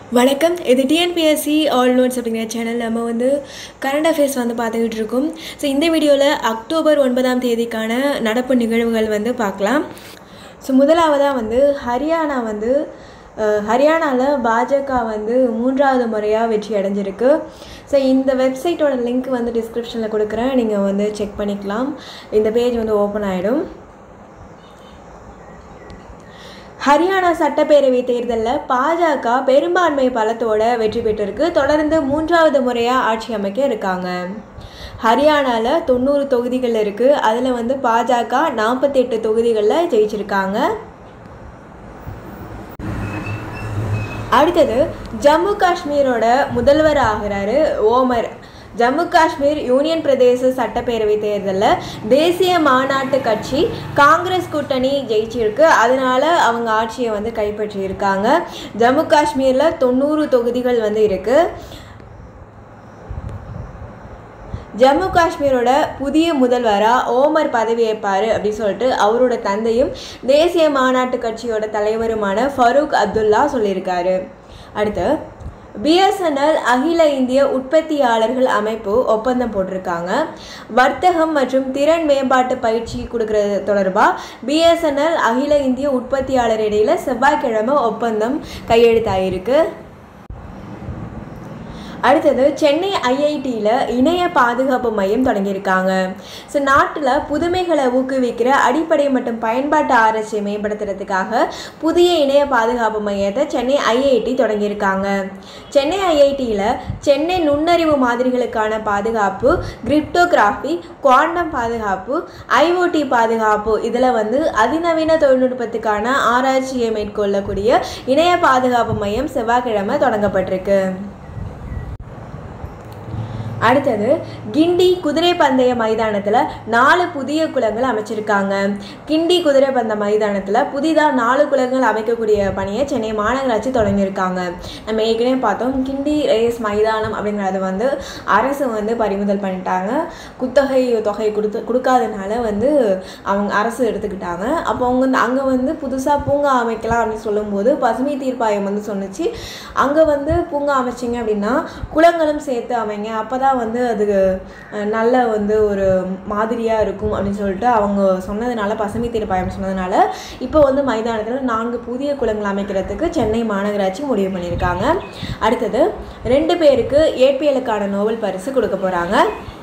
வணக்கம் இது TNPSC all notes அப்படிங்கிற சேனல் நம்ம வந்து கரண்ட் அஃபேர்ஸ் வந்து பார்த்துக்கிட்டு இருக்கோம் ஸோ இந்த வீடியோவில் அக்டோபர் ஒன்பதாம் தேதிக்கான நடப்பு நிகழ்வுகள் வந்து பார்க்கலாம் ஸோ முதலாவதாக வந்து ஹரியானா வந்து அஹ், ஹரியானாவில் பாஜக வந்து மூன்றாவது முறையாக வெற்றி அடைஞ்சிருக்கு ஸோ இந்த வெப்சைட்டோட லிங்க் வந்து டிஸ்கிரிப்ஷனில் கொடுக்குறேன் நீங்கள் வந்து செக் பண்ணிக்கலாம் இந்த பேஜ் வந்து ஓப்பன் ஆகிடும் ஹரியானா சட்டப்பேரவை தேர்தலில் பாஜக பெரும்பான்மை பலத்தோட வெற்றி பெற்றிருக்கு தொடர்ந்து மூன்றாவது முறையாக ஆட்சி அமைக்க இருக்காங்க ஹரியானாவில் தொண்ணூறு தொகுதிகள் இருக்குது அதில் வந்து பாஜக நாற்பத்தெட்டு தொகுதிகளில் ஜெயிச்சிருக்காங்க அடுத்தது ஜம்மு காஷ்மீரோட முதல்வர் ஆகிறாரு ஓமர் ஜம்மு காஷ்மீர் யூனியன் பிரதேச சட்டப்பேரவை தேர்தலில் தேசிய மாநாட்டு கட்சி காங்கிரஸ் கூட்டணி ஜெயிச்சிருக்கு அதனால அவங்க ஆட்சியை வந்து கைப்பற்றியிருக்காங்க ஜம்மு காஷ்மீரில் தொண்ணூறு தொகுதிகள் வந்து இருக்குது ஜம்மு காஷ்மீரோட புதிய முதல்வராக ஓமர் பதவியேற்பார் அப்படின்னு சொல்லிட்டு அவரோட தந்தையும் தேசிய மாநாட்டு கட்சியோட தலைவருமான ஃபரூக் அப்துல்லா சொல்லியிருக்காரு அடுத்து பிஎஸ்என்எல் அகில இந்திய உற்பத்தியாளர்கள் அமைப்பு ஒப்பந்தம் போட்டிருக்காங்க வர்த்தகம் மற்றும் திறன் மேம்பாட்டு பயிற்சி கொடுக்கறது தொடர்பாக பிஎஸ்என்எல் அகில இந்திய உற்பத்தியாளர் இடையில செவ்வாய்க்கிழமை ஒப்பந்தம் கையெழுத்தாயிருக்கு அடுத்தது சென்னை ஐஐடியில் இணைய பாதுகாப்பு மையம் தொடங்கியிருக்காங்க ஸோ நாட்டில் புதுமைகளை ஊக்குவிக்கிற அடிப்படை மற்றும் பயன்பாட்டு ஆராய்ச்சியை மேம்படுத்துறதுக்காக புதிய இணைய பாதுகாப்பு மையத்தை சென்னை ஐஐடி தொடங்கியிருக்காங்க சென்னை ஐஐடியில் சென்னை நுண்ணறிவு மாதிரிகளுக்கான பாதுகாப்பு கிரிப்டோகிராஃபி குவாண்டம் பாதுகாப்பு ஐஓடி பாதுகாப்பு இதில் வந்து அதிநவீன தொழில்நுட்பத்துக்கான ஆராய்ச்சியை மேற்கொள்ளக்கூடிய இணைய பாதுகாப்பு மையம் செவ்வாய்க்கிழமை தொடங்கப்பட்டிருக்கு அடுத்தது கிண்டி குதிரை பந்தய மைதானத்தில் நாலு புதிய குளங்கள் அமைச்சிருக்காங்க கிண்டி குதிரை பந்த மைதானத்தில் புதிதாக நாலு குளங்கள் அமைக்கக்கூடிய பணியை சென்னை மாநகராட்சி தொடங்கியிருக்காங்க நம்ம ஏற்கனவே பார்த்தோம் கிண்டி ரேஸ் மைதானம் அப்படிங்கிறது வந்து அரசு வந்து பறிமுதல் பண்ணிட்டாங்க குத்தகை தொகை கொடுத்து கொடுக்காதனால வந்து அவங்க அரசு எடுத்துக்கிட்டாங்க அப்போ அவங்க வந்து அங்கே வந்து புதுசாக பூங்கா அமைக்கலாம் அப்படின்னு சொல்லும்போது பசுமை தீர்ப்பாயம் வந்து சொன்னுச்சு அங்கே வந்து பூங்கா அமைச்சிங்க அப்படின்னா குளங்களும் சேர்த்து அமைங்க அப்போ தான் வந்து அது அஹ், நல்ல வந்து ஒரு மாதிரியாக இருக்கும் அப்படின்னு சொல்லிட்டு அவங்க சொன்னதுனால பசுமை தீர்ப்பாயம் சொன்னதுனால இப்போ வந்து மைதானத்தில் நான்கு புதிய குளங்கள் அமைக்கிறதுக்கு சென்னை மாநகராட்சி முடிவு பண்ணியிருக்காங்க அடுத்தது ரெண்டு பேருக்கு ஏபிஎலுக்கான நோபல் பரிசு கொடுக்க போகிறாங்க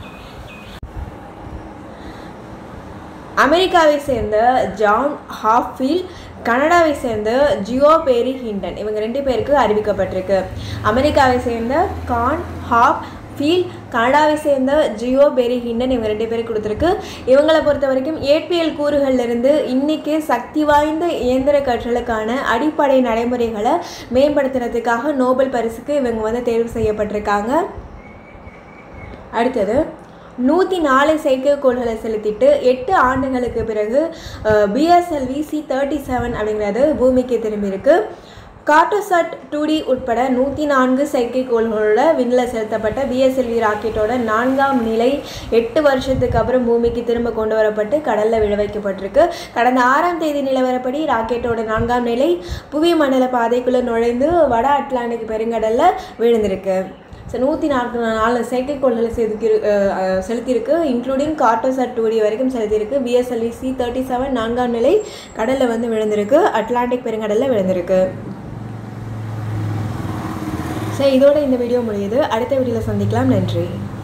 அமெரிக்காவை சேர்ந்த ஜான் ஹாஃபீல் கனடாவை சேர்ந்த ஜியோ பேரி ஹிண்டன் இவங்க ரெண்டு பேருக்கு அறிவிக்கப்பட்டிருக்கு அமெரிக்காவை சேர்ந்த கான் ஹாப் ஃபீல் கனடாவை சேர்ந்த ஜியோ பெரி ஹிண்டன் இவங்க ரெண்டு பேருக்கு கொடுத்துருக்கு இவங்களை பொறுத்த வரைக்கும் ஏபிஎல் கூறுகள்லேருந்து இன்றைக்கி சக்தி வாய்ந்த இயந்திர கற்றலுக்கான அடிப்படை நடைமுறைகளை மேம்படுத்துறதுக்காக நோபல் பரிசுக்கு இவங்க வந்து தேர்வு செய்யப்பட்டிருக்காங்க அடுத்தது நூற்றி நாலு செயற்கைக்கோள்களை செலுத்திட்டு எட்டு ஆண்டுகளுக்கு பிறகு பிஎஸ்எல்வி சி தேர்ட்டி செவன் அப்படிங்கிறது பூமிக்கு திரும்பியிருக்கு கார்டோசாட் டூ டி உட்பட நூற்றி நான்கு செயற்கைக்கோள்களோட விண்ணில் செலுத்தப்பட்ட பிஎஸ்எல்வி ராக்கெட்டோட நான்காம் நிலை எட்டு வருஷத்துக்கு அப்புறம் பூமிக்கு திரும்ப கொண்டு வரப்பட்டு கடலில் விழ வைக்கப்பட்டிருக்கு கடந்த ஆறாம் தேதி நிலவரப்படி ராக்கெட்டோட நான்காம் நிலை புவி மண்டல பாதைக்குள்ளே நுழைந்து வட அட்லாண்டிக் பெருங்கடலில் விழுந்திருக்கு ஸோ நூற்றி நாற்பத்தி நாலு செயற்கைக்கோள்களை செதுக்கி செலுத்தியிருக்கு இன்க்ளூடிங் கார்டோசாட் டூ டி வரைக்கும் செலுத்தியிருக்கு பிஎஸ்எல்வி சி தேர்ட்டி செவன் நான்காம் நிலை கடலில் வந்து விழுந்திருக்கு அட்லாண்டிக் பெருங்கடலில் விழுந்திருக்கு ஸோ இதோட இந்த வீடியோ முடியுது அடுத்த வீடியோவில் சந்திக்கலாம் நன்றி